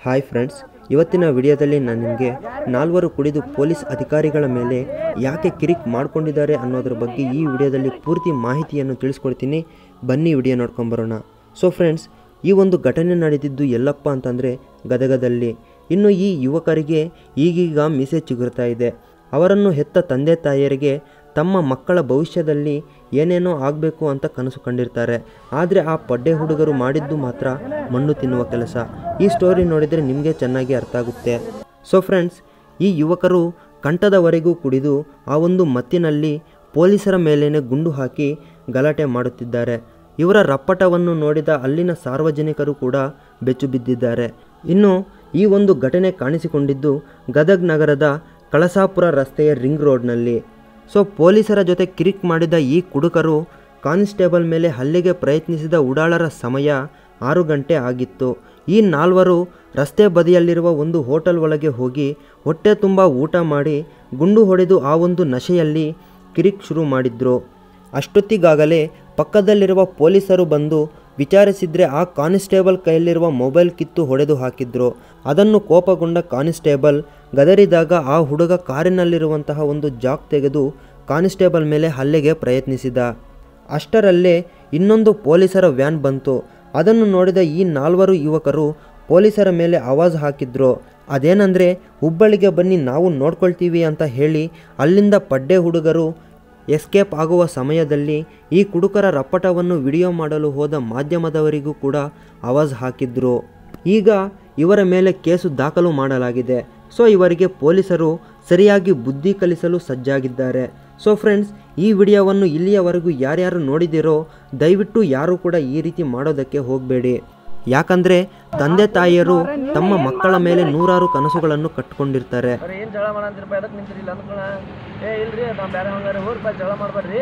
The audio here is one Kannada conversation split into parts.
ಹಾಯ್ ಫ್ರೆಂಡ್ಸ್ ಇವತ್ತಿನ ವಿಡಿಯೋದಲ್ಲಿ ನಾನು ನಿಮಗೆ ನಾಲ್ವರು ಕುಡಿದು ಪೊಲೀಸ್ ಅಧಿಕಾರಿಗಳ ಮೇಲೆ ಯಾಕೆ ಕಿರಿಕ್ ಮಾಡ್ಕೊಂಡಿದ್ದಾರೆ ಅನ್ನೋದ್ರ ಬಗ್ಗೆ ಈ ವಿಡಿಯೋದಲ್ಲಿ ಪೂರ್ತಿ ಮಾಹಿತಿಯನ್ನು ತಿಳಿಸ್ಕೊಡ್ತೀನಿ ಬನ್ನಿ ವಿಡಿಯೋ ನೋಡ್ಕೊಂಬರೋಣ ಸೊ ಫ್ರೆಂಡ್ಸ್ ಈ ಒಂದು ಘಟನೆ ನಡೆದಿದ್ದು ಎಲ್ಲಪ್ಪ ಅಂತಂದರೆ ಗದಗದಲ್ಲಿ ಇನ್ನು ಈ ಯುವಕರಿಗೆ ಈಗೀಗ ಮೀಸೆ ಚಿಗುರ್ತಾ ಇದೆ ಅವರನ್ನು ಹೆತ್ತ ತಂದೆ ತಾಯಿಯರಿಗೆ ತಮ್ಮ ಮಕ್ಕಳ ಭವಿಷ್ಯದಲ್ಲಿ ಏನೇನೋ ಆಗಬೇಕು ಅಂತ ಕನಸು ಕಂಡಿರ್ತಾರೆ ಆದರೆ ಆ ಪಡ್ಡೆ ಹುಡುಗರು ಮಾಡಿದ್ದು ಮಾತ್ರ ಮಣ್ಣು ತಿನ್ನುವ ಕೆಲಸ ಈ ಸ್ಟೋರಿ ನೋಡಿದರೆ ನಿಮಗೆ ಚೆನ್ನಾಗಿ ಅರ್ಥ ಆಗುತ್ತೆ ಸೊ ಫ್ರೆಂಡ್ಸ್ ಈ ಯುವಕರು ಕಂಠದವರೆಗೂ ಕುಡಿದು ಆ ಒಂದು ಮತ್ತಿನಲ್ಲಿ ಪೊಲೀಸರ ಮೇಲೇನೆ ಗುಂಡು ಹಾಕಿ ಗಲಾಟೆ ಮಾಡುತ್ತಿದ್ದಾರೆ ಇವರ ರಪ್ಪಟವನ್ನು ನೋಡಿದ ಅಲ್ಲಿನ ಸಾರ್ವಜನಿಕರು ಕೂಡ ಬೆಚ್ಚು ಬಿದ್ದಿದ್ದಾರೆ ಇನ್ನು ಈ ಒಂದು ಘಟನೆ ಕಾಣಿಸಿಕೊಂಡಿದ್ದು ಗದಗ್ ನಗರದ ಕಳಸಾಪುರ ರಸ್ತೆಯ ರಿಂಗ್ ರೋಡ್ನಲ್ಲಿ ಸೊ ಪೊಲೀಸರ ಜೊತೆ ಕಿರಿಕ್ ಮಾಡಿದ ಈ ಕುಡುಕರು ಕಾನ್ಸ್ಟೇಬಲ್ ಮೇಲೆ ಹಲ್ಲೆಗೆ ಪ್ರಯತ್ನಿಸಿದ ಉಡಾಳರ ಸಮಯ ಆರು ಗಂಟೆ ಆಗಿತ್ತು ಈ ನಾಲ್ವರು ರಸ್ತೆ ಬದಿಯಲ್ಲಿರುವ ಒಂದು ಹೋಟೆಲ್ ಒಳಗೆ ಹೋಗಿ ಹೊಟ್ಟೆ ತುಂಬ ಊಟ ಮಾಡಿ ಗುಂಡು ಹೊಡೆದು ಆ ಒಂದು ನಶೆಯಲ್ಲಿ ಕಿರಿಕ್ ಶುರು ಮಾಡಿದ್ರು ಅಷ್ಟೊತ್ತಿಗಾಗಲೇ ಪಕ್ಕದಲ್ಲಿರುವ ಪೊಲೀಸರು ಬಂದು ವಿಚಾರಿಸಿದ್ರೆ ಆ ಕಾನಿಸ್ಟೇಬಲ್ ಕೈಯಲ್ಲಿರುವ ಮೊಬೈಲ್ ಕಿತ್ತು ಹೊಡೆದು ಹಾಕಿದ್ರು ಅದನ್ನು ಕೋಪಗೊಂಡ ಕಾನಿಸ್ಟೇಬಲ್ ಗದರಿದಾಗ ಆ ಹುಡುಗ ಕಾರಿನಲ್ಲಿರುವಂತಹ ಒಂದು ಜಾಕ್ ತೆಗೆದು ಕಾನಿಸ್ಟೇಬಲ್ ಮೇಲೆ ಹಲ್ಲೆಗೆ ಪ್ರಯತ್ನಿಸಿದ ಅಷ್ಟರಲ್ಲೇ ಇನ್ನೊಂದು ಪೊಲೀಸರ ವ್ಯಾನ್ ಬಂತು ಅದನ್ನು ನೋಡಿದ ಈ ನಾಲ್ವರು ಯುವಕರು ಪೊಲೀಸರ ಮೇಲೆ ಆವಾಜ್ ಹಾಕಿದ್ರು ಅದೇನಂದರೆ ಹುಬ್ಬಳ್ಳಿಗೆ ಬನ್ನಿ ನಾವು ನೋಡ್ಕೊಳ್ತೀವಿ ಅಂತ ಹೇಳಿ ಅಲ್ಲಿಂದ ಪಡ್ಡೆ ಹುಡುಗರು ಎಸ್ಕೇಪ್ ಆಗುವ ಸಮಯದಲ್ಲಿ ಈ ಕುಡುಕರ ರಪ್ಪಟವನ್ನು ವಿಡಿಯೋ ಮಾಡಲು ಹೋದ ಮಾಧ್ಯಮದವರಿಗೂ ಕೂಡ ಆವಾಜ್ ಹಾಕಿದ್ರು ಈಗ ಇವರ ಮೇಲೆ ಕೇಸು ದಾಖಲು ಮಾಡಲಾಗಿದೆ ಸೊ ಇವರಿಗೆ ಪೊಲೀಸರು ಸರಿಯಾಗಿ ಬುದ್ಧಿ ಕಲಿಸಲು ಸಜ್ಜಾಗಿದ್ದಾರೆ ಸೊ ಫ್ರೆಂಡ್ಸ್ ಈ ವಿಡಿಯೋವನ್ನು ಇಲ್ಲಿಯವರೆಗೂ ಯಾರ್ಯಾರು ನೋಡಿದಿರೋ ದಯವಿಟ್ಟು ಯಾರೂ ಕೂಡ ಈ ರೀತಿ ಮಾಡೋದಕ್ಕೆ ಹೋಗಬೇಡಿ ಯಾಕಂದರೆ ತಂದೆ ತಾಯಿಯರು ತಮ್ಮ ಮಕ್ಕಳ ಮೇಲೆ ನೂರಾರು ಕನಸುಗಳನ್ನು ಕಟ್ಕೊಂಡಿರ್ತಾರೆ ಅವ್ರು ಏನು ಜಗಳ ಮಾಡಂತಿರಪ್ಪ ಎದಕ್ಕೆ ನಿಂತಿರಿಲ್ಲ ಅಂದ್ಕೊಳ ಏ ಇಲ್ರಿ ನಾವು ಬೇರೆ ಹಂಗಾರೆ ಹೋಗ್ರಪ್ಪ ಜಗಳ ಮಾಡಬೇಡ್ರಿ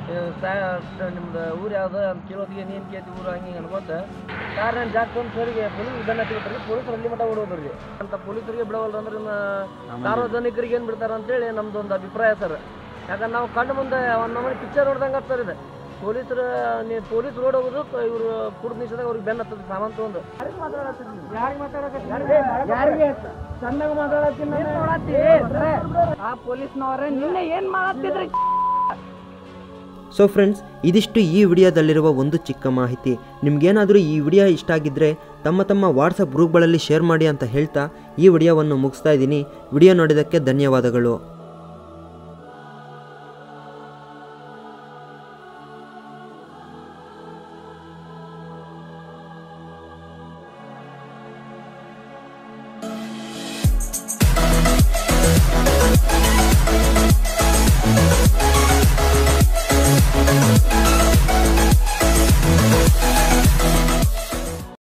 ನಿಮ್ದು ಊರು ಯಾವ್ದು ಅಂತ ಕೇಳೋದಿಗೆ ನೀನು ಕೇಳ್ತಿ ಊರು ಹಂಗೆ ಹಿಂಗೆ ಅನ್ಕೋತ ಕಾರ್ ನಾನು ಜಾಕ್ ತಂದು ಸರಿಗೆ ಪೊಲೀಸ್ ಬೆನ್ನ ಹತ್ತಿಬಿಟ್ರಿ ಪೊಲೀಸರು ಅಲ್ಲಿ ಮಟ್ಟ ಓಡೋದ್ರಿ ಅಂತ ಪೊಲೀಸರಿಗೆ ಬಿಡವಲ್ರ ಅಂದ್ರೆ ಇನ್ನು ಸಾರ್ವಜನಿಕರಿಗೆ ಏನು ಬಿಡ್ತಾರ ಅಂತೇಳಿ ನಮ್ದು ಒಂದು ಅಭಿಪ್ರಾಯ ಸರ್ ಯಾಕಂದ್ರೆ ನಾವು ಕಂಡು ಮುಂದೆ ಒಂದು ನಮ್ಮನೆ ಪಿಕ್ಚರ್ ನೋಡ್ದಂಗೆ ಆಗ್ತದೆ ಇದು ಪೊಲೀಸರು ನೀ ಪೊಲೀಸ್ ರೋಡ್ ಹೋಗೋದು ಇವರು ಕುಡ್ದು ನಿಲ್ಸಿದಾಗ ಅವ್ರಿಗೆ ಬೆನ್ನ ಹತ್ತದ ಸಾಮಾನು ತೊಗೊಂಡು ಯಾರಿಗೆ ಚಂದಾಗ ಮಾತಾಡತ್ತೀನಿ ಆ ಪೊಲೀಸ್ನವ್ರೆ ನಿನ್ನೆ ಏನ್ ಮಾಡತ್ತಿದ್ರಿ ಸೊ ಫ್ರೆಂಡ್ಸ್ ಇದಿಷ್ಟು ಈ ವಿಡಿಯೋದಲ್ಲಿರುವ ಒಂದು ಚಿಕ್ಕ ಮಾಹಿತಿ ನಿಮಗೇನಾದರೂ ಈ ವಿಡಿಯೋ ಇಷ್ಟ ಆಗಿದ್ದರೆ ತಮ್ಮ ತಮ್ಮ ವಾಟ್ಸಪ್ ಗ್ರೂಪ್ಗಳಲ್ಲಿ ಶೇರ್ ಮಾಡಿ ಅಂತ ಹೇಳ್ತಾ ಈ ವಿಡಿಯೋವನ್ನು ಮುಗಿಸ್ತಾ ಇದ್ದೀನಿ ವಿಡಿಯೋ ನೋಡಿದ್ದಕ್ಕೆ ಧನ್ಯವಾದಗಳು